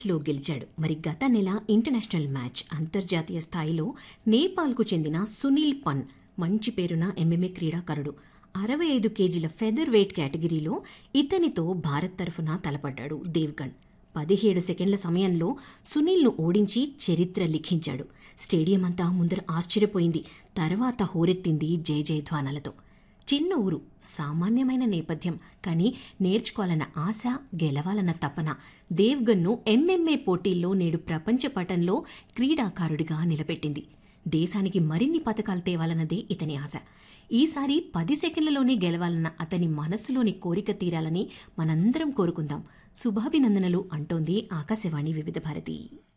లో గెలిచాడు మరి గత నెల ఇంటర్నేషనల్ మ్యాచ్ అంతర్జాతీయ స్థాయిలో నేపాల్కు చెందిన సునీల్ పన్ మంచి పేరున ఎంఎంఏ క్రీడాకారుడు అరవై ఐదు కేజీల ఫెదర్ వెయిట్ కేటగిరీలో ఇతనితో భారత్ తరఫున తలపడ్డాడు దేవ్గన్ పదిహేడు సెకండ్ల సమయంలో సునీల్ను ఓడించి చరిత్ర లిఖించాడు స్టేడియం అంతా ముందర ఆశ్చర్యపోయింది తర్వాత హోరెత్తింది జయ జయధ్వానాలతో చిన్న ఊరు సామాన్యమైన నేపథ్యం కానీ నేర్చుకోవాలన్న ఆశ గెలవాలన్న తపన దేవ్గన్ను ఎంఎంఏ పోటీల్లో నేడు ప్రపంచ పటంలో క్రీడాకారుడిగా నిలబెట్టింది దేశానికి మరిన్ని పథకాలు తేవాలన్నదే ఇతని ఆశ ఈసారి పది సెకండ్లలోనే గెలవాలన్న అతని మనస్సులోని కోరిక తీరాలని మనందరం కోరుకుందాం శుభాభినందనలు అంటోంది ఆకాశవాణి వివిధ భారతి